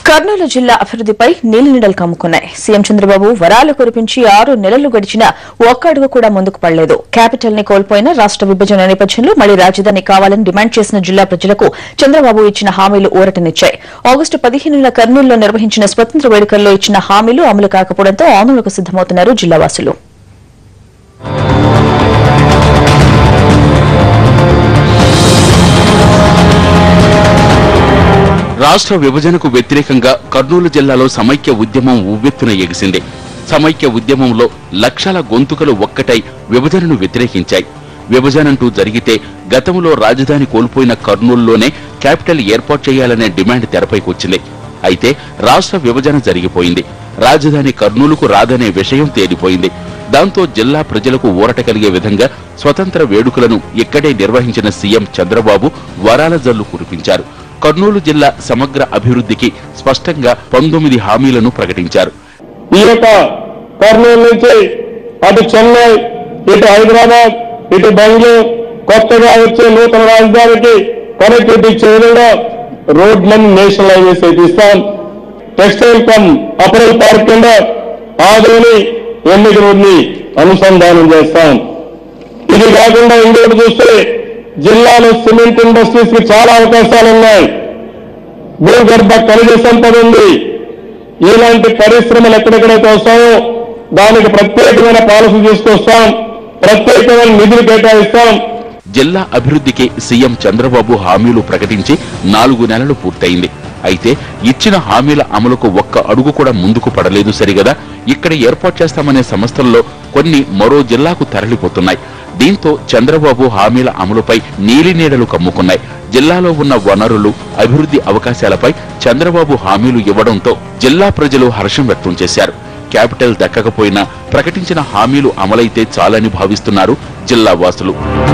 కర్నూలు జిల్లా అభివృద్దిపై నీలినీడలు కమ్ముకున్నాయి సీఎం చంద్రబాబు వరాలు కురిపించి ఆరు నెలలు గడిచినా ఒక్క అడుగు కూడా ముందుకు పడలేదు క్యాపిటల్ ని కోల్పోయిన రాష్ట విభజన నేపథ్యంలో మళ్లీ రాజధాని కావాలని డిమాండ్ చేసిన జిల్లా ప్రజలకు చంద్రబాబు ఇచ్చిన హామీలు ఊరటనిచ్చాయి ఆగస్టు పదిహేనున కర్నూలులో నిర్వహించిన స్వతంత్ర వేడుకల్లో ఇచ్చిన హామీలు అమలు కాకపోవడంతో ఆందోళనకు సిద్దమవుతున్నారు జిల్లావాసులు రాష్ట్ర విభజనకు వ్యతిరేకంగా కర్నూలు జిల్లాలో సమైక్య ఉద్యమం ఉవ్వెత్తున ఎగిసింది సమైక్య ఉద్యమంలో లక్షల గొంతుకలు ఒక్కటై విభజనను వ్యతిరేకించాయి విభజనంటూ జరిగితే గతంలో రాజధాని కోల్పోయిన కర్నూలులోనే క్యాపిటల్ ఏర్పాటు చేయాలనే డిమాండ్ తెరపైకొచ్చింది అయితే రాష్ట్ర విభజన జరిగిపోయింది రాజధాని కర్నూలుకు రాదనే విషయం తేలిపోయింది దాంతో జిల్లా ప్రజలకు ఊరట కలిగే విధంగా స్వతంత్ర వేడుకలను ఇక్కడే నిర్వహించిన సీఎం చంద్రబాబు వరాల జల్లు కురిపించారు కర్నూలు జిల్లా సమగ్ర అభివృద్ధికి స్పష్టంగా పంతొమ్మిది హామీలను ప్రకటించారు ఈ యొక్క కర్నూలు నుంచి అటు చెన్నై ఇటు హైదరాబాద్ ఇటు బెంగళూరు కొత్తగా వచ్చే నూతన రాజధానికి కనెక్టివిటీ ఇచ్చే విధంగా రోడ్లను నేషనల్ హైవేస్ అయితే ఇస్తాం టెక్స్టైల్ కమ్ అపరల్ పార్క్ కింద ఆదోని ఎన్నిక రోడ్ని అనుసంధానం చేస్తాం ఇది కాకుండా ఇంకోటి చూస్తే జిల్లాలో సిమెంట్ ఇండస్ట్రీస్ కి చాలా అవకాశాలు ఉన్నాయి భూగర్భ ఖనిజ సంపద ఉంది ఇలాంటి పరిశ్రమలు ఎక్కడెక్కడైతే వస్తాయో దానికి ప్రత్యేకమైన పాలసీ తీసుకొస్తాం ప్రత్యేకమైన నిధులు కేటాయిస్తాం జిల్లా అభివృద్ధికి సీఎం చంద్రబాబు హామీలు ప్రకటించి నాలుగు నెలలు పూర్తయింది అయితే ఇచ్చిన హామీల అమలుకు ఒక్క అడుగు కూడా ముందుకు పడలేదు సరిగదా ఇక్కడ ఏర్పాటు చేస్తామనే సంస్థల్లో కొన్ని మరో జిల్లాకు తరలిపోతున్నాయి దీంతో చంద్రబాబు హామీల అమలుపై నీలినీడలు కమ్ముకున్నాయి జిల్లాలో ఉన్న వనరులు అభివృద్ధి అవకాశాలపై చంద్రబాబు హామీలు ఇవ్వడంతో జిల్లా ప్రజలు హర్షం వ్యక్తం చేశారు క్యాపిటల్ దక్కకపోయినా ప్రకటించిన హామీలు అమలైతే చాలని భావిస్తున్నారు జిల్లా వాసులు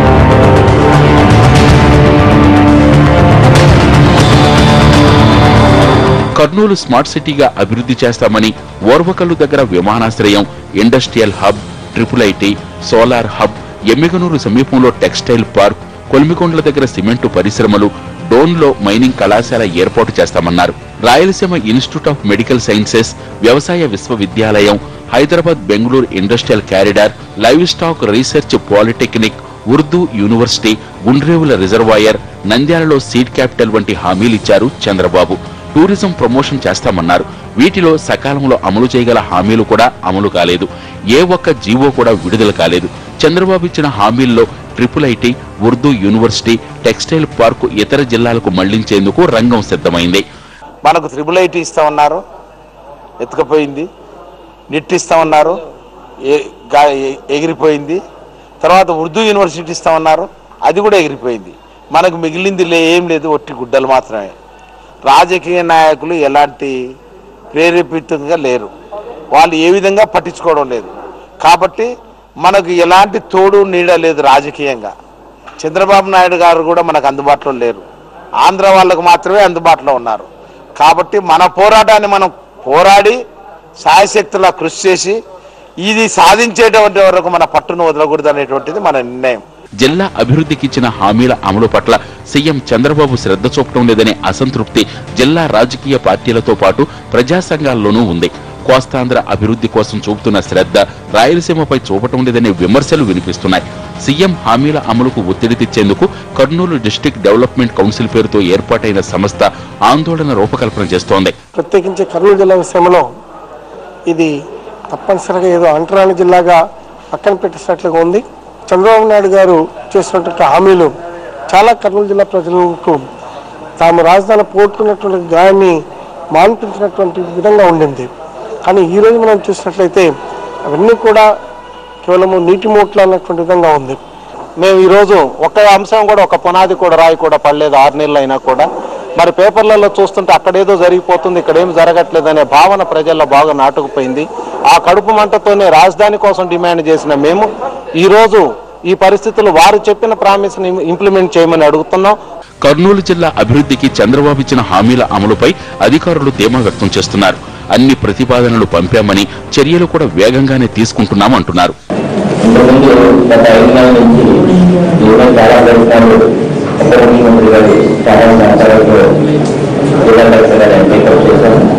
కర్నూలు స్మార్ట్ సిటీగా అభివృద్ధి చేస్తామని ఓర్వకల్లు దగ్గర విమానాశ్రయం industrial hub triple IT solar hub Emmiganur సమీపంలో టెక్స్టైల్ పార్క్ కొల్మికొండల దగ్గర సిమెంటు పరిశ్రమలు డోన్లో మైనింగ్ కళాశాల ఏర్పాటు చేస్తామన్నారు Rayalaseema institute of medical sciences వ్యవసాయ విశ్వవిద్యాలయం Hyderabad Bengaluru industrial corridor livestock research polytechnic Urdu university Gundrevula reservoir నంద్యాలలో సీడ్ క్యాపిటల్ వంటి హామీలిచ్చారు చంద్రబాబు టూరిజం ప్రమోషన్ చేస్తామన్నారు వీటిలో సకాలంలో అమలు చేయగల హామీలు కూడా అమలు కాలేదు ఏ ఒక్క జీవో కూడా విడుదల కాలేదు చంద్రబాబు ఇచ్చిన హామీల్లో triple IT Urdu university textile park ఇతర జిల్లాలకు మళ్లించేందుకు రంగం సిద్ధమైంది మనకు త్రిబుల్ ఐటీ ఇస్తామన్నారు ఎత్తుకపోయింది నిట్ ఇస్తామన్నారు ఏ- గా- ఎ- ఎగిరిపోయింది తర్వాత ఉర్దూ యూనివర్సిటీ ఇస్తామన్నారు అది కూడా ఎగిరిపోయింది మనకు మిగిలింది లే ఏం లేదు ఒట్టి గుడ్డలు మాత్రమే రాజకీయ నాయకులు ఎలాంటి ప్రేరేపితంగా లేరు వాళ్ళు ఏ విధంగా పట్టించుకోవడం లేదు కాబట్టి మనకు ఎలాంటి తోడు నీడ లేదు రాజకీయంగా చంద్రబాబు నాయుడు గారు కూడా మనకు అందుబాటులో లేరు ఆంధ్ర వాళ్ళకు మాత్రమే అందుబాటులో ఉన్నారు కాబట్టి మన పోరాటాన్ని మనం పోరాడి సాయశక్తులా కృషి చేసి ఇది సాధించేటువంటి వరకు మన పట్టును వదలకూడదు అనేటువంటిది మన నిర్ణయం జిల్లా అభివృద్ధికి ఇచ్చిన హామీల అమలు పట్ల సీఎం చంద్రబాబు శ్రద్ధ చూపడం లేదనే అసంతృప్తి జిల్లా రాజకీయ పార్టీలతో పాటు ప్రజా సంఘాల్లోనూ ఉంది కోస్తాంధ్ర అభివృద్ధి కోసం చూపుతున్న శ్రద్ధ రాయలసీమపై చూపటం లేదనే విమర్శలు వినిపిస్తున్నాయి సీఎం హామీల అమలుకు ఒత్తిడి తెచ్చేందుకు కర్నూలు డిస్టిక్ డెవలప్మెంట్ కౌన్సిల్ పేరుతో ఏర్పాటైన సంస్థ ఆందోళన రూపకల్పన చేస్తోంది ప్రత్యేకించి కర్నూలు జిల్లా విషయంలో ఇది తప్పనిసరిగా ఏదో అంటరాని జిల్లాగా పక్కన పెట్టేసినట్లుగా ఉంది చంద్రబాబు నాయుడు గారు చేసినటువంటి హామీలు చాలా కర్నూలు జిల్లా ప్రజలకు తాము రాజధాని పోగొట్టుకున్నటువంటి గాయాన్ని మాన్పించినటువంటి విధంగా ఉండింది కానీ ఈ రోజు మనం చూసినట్లయితే అవన్నీ కూడా కేవలము నీటి మూట్లు అన్నటువంటి విధంగా ఉంది మేము ఈరోజు ఒక అంశం కూడా ఒక పునాది కూడా రాయి కూడా పడలేదు ఆరు నెలలు అయినా కూడా మరి పేపర్లలో చూస్తుంటే అక్కడేదో జరిగిపోతుంది ఇక్కడ ఏం జరగట్లేదు అనే భావన ప్రజల్లో బాగా నాటుకుపోయింది ఆ కడుపు మంటతోనే రాజధాని కోసం డిమాండ్ చేసిన మేము ఈరోజు ఈ పరిస్థితులు వారు చెప్పిన ప్రామిస్ని ఇంప్లిమెంట్ చేయమని అడుగుతున్నాం కర్నూలు జిల్లా అభివృద్ధికి చంద్రబాబు ఇచ్చిన హామీల అమలుపై అధికారులు ధీమా వ్యక్తం చేస్తున్నారు అన్ని ప్రతిపాదనలు పంపామని చర్యలు కూడా వేగంగానే తీసుకుంటున్నామంటున్నారు ఇంతకుముందు గత ఐదు నెలల నుంచి దూరం చాలా ప్రభుత్వాలు ఉప ముఖ్యమంత్రి గారు చాలా సంవత్సరాలతో జిల్లా కలెక్టర్ గారు ఎంపిక చేశాం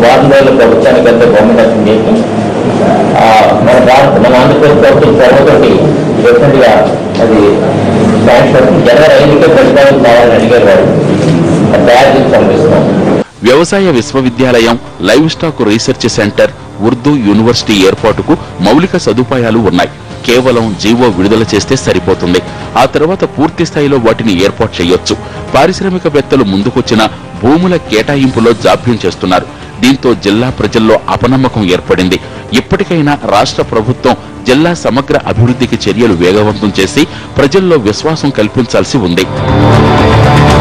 వారం రోజుల ప్రభుత్వానికి అంతా బహుమతం చేసి ఆ, మన భారత మన ఆంధ్రప్రదేశ్ ప్రభుత్వం చొరవతోటి డెఫినెట్ గా అది శాంక్షన్ జనవరి ఐదుకే ప్రతిపాదన కావాలని అడిగారు వారు అది తయారు చేసి పంపిస్తాం వ్యవసాయ విశ్వవిద్యాలయం livestock research centre Urdu university ఏర్పాటుకు మౌలిక సదుపాయాలు ఉన్నాయి కేవలం జీవో విడుదల చేస్తే సరిపోతుంది ఆ తర్వాత పూర్తి స్థాయిలో వాటిని ఏర్పాటు చేయొచ్చు పారిశ్రామికవేత్తలు ముందుకొచ్చిన భూముల కేటాయింపులో జాప్యం చేస్తున్నారు దీంతో జిల్లా ప్రజల్లో అపనమ్మకం ఏర్పడింది ఇప్పటికైనా రాష్ట్ర ప్రభుత్వం జిల్లా సమగ్ర అభివృద్ధికి చర్యలు వేగవంతం చేసి ప్రజల్లో విశ్వాసం కల్పించాల్సి ఉంది